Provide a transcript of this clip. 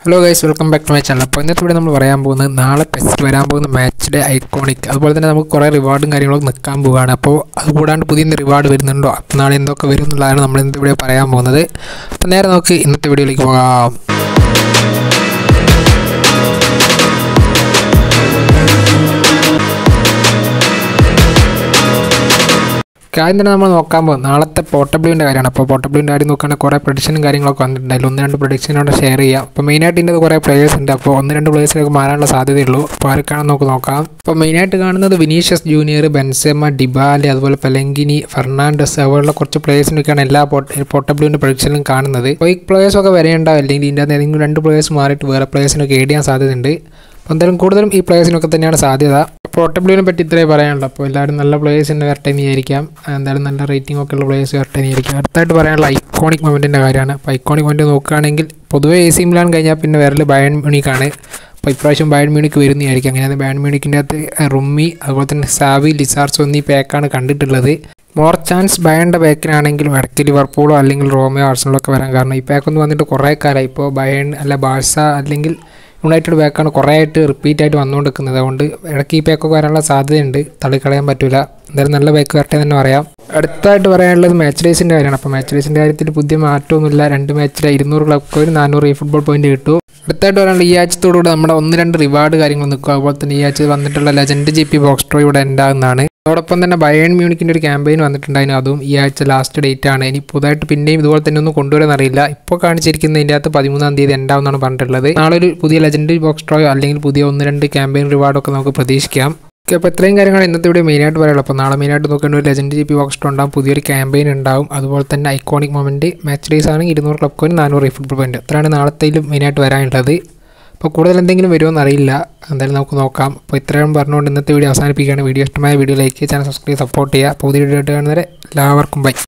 hello guys welcome back to my channel അപ്പോൾ ഇന്നത്തെ ഇവിടെ നമ്മൾ പറയാൻ പോകുന്നത് നാളെ ടെസ്റ്റ് വരാൻ പോകുന്ന മാച്ചിൻ്റെ ഐക്കോണിക് അതുപോലെ തന്നെ നമുക്ക് കുറേ റിവാർഡും കാര്യങ്ങളൊക്കെ നിൽക്കാൻ പോവുകയാണ് അപ്പോൾ അത് കൂടാണ്ട് പുതിയ റിവാർഡ് വരുന്നുണ്ടോ അപ്പോൾ നാളെ എന്തൊക്കെ വരും എന്നുള്ളതാണ് നമ്മൾ ഇന്നത്തെ വീഡിയോ പറയാൻ പോകുന്നത് അപ്പോൾ നേരെ നമുക്ക് ഇന്നത്തെ വീഡിയോയിലേക്ക് പോകാം കാര്യം തന്നെ നമ്മൾ നോക്കാൻ പോകും നാളത്തെ പോർട്ടബിളിൻ്റെ കാര്യമാണ് അപ്പോൾ പോർട്ടബിളിൻ്റെ കാര്യം നോക്കുകയാണെങ്കിൽ കുറേ പ്രൊഡിക്ഷനും കാര്യങ്ങളൊക്കെ വന്നിട്ടുണ്ട് അതിൽ ഒന്ന് രണ്ട് പ്രൊഡിക്ഷനോട് ഷെയർ ചെയ്യാം അപ്പോൾ മെയിനായിട്ട് ഇതിൻ്റെ കുറേ പ്ലേയേഴ്സ് ഉണ്ട് അപ്പോൾ ഒന്ന് രണ്ട് പ്ലേയേഴ്സിലേക്ക് മാറാനുള്ള സാധ്യതയുള്ളൂ അപ്പോൾ ആർക്കാണെന്ന് നമുക്ക് നോക്കാം അപ്പോൾ മെയിനായിട്ട് കാണുന്നത് വിനീഷ്യസ് ജൂനിയർ ബെൻസെമ ഡിബാലെ അതുപോലെ പെലങ്കിനി ഫെർണാണ്ടസ് അതുപോലുള്ള കുറച്ച് പ്ലേയേഴ്സിനൊക്കെയാണ് എല്ലാ പോർട്ടബിളിൻ്റെ പ്രൊഡിക്ഷനിലും കാണുന്നത് അപ്പോൾ ഈ പ്ലേയേഴ്സൊക്കെ വരേണ്ടാവും അല്ലെങ്കിൽ ഇതിൻ്റെ അകത്ത് ഏതെങ്കിലും രണ്ട് പ്ലേയേഴ്സ് മാറിയിട്ട് വേറെ പ്ലേയേഴ്സിനൊക്കെ ഏഡ് ചെയ്യാൻ സാധ്യതയുണ്ട് അപ്പോൾ എന്തായാലും കൂടുതലും ഈ പ്ലേയേഴ്സിനൊക്കെ തന്നെയാണ് സാധ്യത പോർട്ടബിളിനെ പറ്റി ഇത്രേ പറയാനുള്ളൂ അപ്പോൾ എല്ലാവരും നല്ല പ്ലേയേഴ്സിൻ്റെ വരട്ടെ എന്ന് വിചാരിക്കാം എന്തായാലും നല്ല റേറ്റിംഗ് ഒക്കെ ഉള്ള പ്ലേയേഴ്സ് വരട്ടെ എന്ന് വിചാരിക്കാം അടുത്തായിട്ട് പറയാനുള്ള ഐക്കോണിക് മൊമെൻറ്റിൻ്റെ കാര്യമാണ് അപ്പോൾ ഐക്കോണിക് മൊമെൻറ്റ് നോക്കുകയാണെങ്കിൽ പൊതുവേ എ സി മിലാൻ കഴിഞ്ഞാൽ പിന്നെ വരൽ ബയൺ മ്യൂണിക്കാണ് അപ്പോൾ ഇപ്രാവശ്യം ബയൺ മ്യൂണിക്ക് വരുന്നതായിരിക്കും അങ്ങനെ ബയൺ മ്യൂണിക്കിൻ്റെ അകത്ത് റുമ്മി അതുപോലെ തന്നെ സാവി ലിസാർസ് എന്നീ പാക്കാണ് കണ്ടിട്ടുള്ളത് മോർ ചാൻസ് ബയണിൻ്റെ ബാക്കിനാണെങ്കിലും ഇടയ്ക്ക് ലിവർപൂളോ അല്ലെങ്കിൽ റോമയോ ആർസണലോ ഒക്കെ വരാൻ കാരണം ഈ പാക്കൊന്നും വന്നിട്ട് കുറേ കാലമായി ഇപ്പോൾ ബയൺ അല്ല ബാഴ്സ അല്ലെങ്കിൽ യുണൈറ്റഡ് ബാക്കാണ് കുറേ ആയിട്ട് റിപ്പീറ്റ് ആയിട്ട് വന്നുകൊണ്ടിരിക്കുന്നത് അതുകൊണ്ട് ഇടയ്ക്ക് ഈ പാക്കൊക്കെ വരാനുള്ള സാധ്യതയുണ്ട് തള്ളിക്കളയാൻ പറ്റില്ല എന്തായാലും നല്ല ബാക്ക് വരട്ടെ തന്നെ പറയാം അടുത്തായിട്ട് പറയാനുള്ളത് മാച്ച് ഡേയ്സിൻ്റെ കാര്യമാണ് അപ്പോൾ മാച്ച് ഡേയ്സിൻ്റെ കാര്യത്തിൽ പുതിയ മാറ്റമൊന്നുമില്ല രണ്ട് മാച്ചിൽ ഇരുന്നൂറ് ക്ലബ് കോയിൻ നാനൂറ് ഈ ഫുട്ബോൾ പോയിന്റ് കിട്ടും അടുത്തായിട്ട് പറയാനുള്ള ഈ ആഴ്ചത്തോടുകൂടി നമ്മുടെ ഒന്ന് രണ്ട് റിവാർഡ് കാര്യങ്ങൾ നിൽക്കും അതുപോലെ തന്നെ ഈ ആഴ്ച വന്നിട്ടുള്ള legend G P box draw ഇവിടെ ഉണ്ടാകുന്നതാണ് അതോടൊപ്പം തന്നെ ബയൺ മ്യൂണിക്കിൻ്റെ ഒരു ക്യാമ്പയിൻ വന്നിട്ടുണ്ടായിരുന്നു അതും ഈ ആഴ്ച ലാസ്റ്റ് ഡേറ്റ് ആണ് ഇനി പുതുതായിട്ട് പിന്നെയും ഇതുപോലെ തന്നെ ഒന്നും കൊണ്ടുവരാൻ അറിയില്ല ഇപ്പോൾ കാണിച്ചിരിക്കുന്നതിൻ്റെ അകത്ത് പതിമൂന്നാം തീയതി ഉണ്ടാവുമെന്നാണ് പറഞ്ഞിട്ടുള്ളത് നാളെ ഒരു പുതിയ ലെജൻഡറി ബോക്സ് ട്രോയോ അല്ലെങ്കിൽ പുതിയ ഒന്ന് രണ്ട് ക്യാമ്പയിൻ റിവാർഡൊക്കെ നമുക്ക് പ്രതീക്ഷിക്കാം ഓക്കെ അപ്പോൾ ഇത്രയും കാര്യങ്ങൾ ഇന്നത്തെ ഇവിടെ മെയിനായിട്ട് പറയുള്ളൂ അപ്പോൾ നാളെ മെയിനായിട്ട് നോക്കേണ്ട ഒരു legend G P box draw ഉണ്ടാവും പുതിയൊരു ക്യാമ്പയിൻ ഉണ്ടാവും അതുപോലെ തന്നെ ഐക്കോണിക് മൊമെൻറ്റ് മാച്ച് ഡേയ്സ് ആണെങ്കിൽ ഇരുന്നൂറ് ക്ലബ് കോയിൻ നാനൂറ് ഫുട്ബോൾ പോയിന്റ് അത്രയാണ് നാളത്തേലും മെയിനായിട്ട് വരാനുള്ളത് അപ്പോൾ കൂടുതൽ എന്തെങ്കിലും വരുമോ എന്നറിയില്ല എന്തായാലും നമുക്ക് നോക്കാം അപ്പോൾ ഇത്രയും പറഞ്ഞുകൊണ്ട് ഇന്നത്തെ വീഡിയോ അവസാനിപ്പിക്കുകയാണ് വീഡിയോ ഇഷ്ടമായ video like channel subscribe support ചെയ്യുക പുതിയ വീഡിയോ ആയിട്ട് കാണുന്നവരെ എല്ലാവർക്കും ബൈ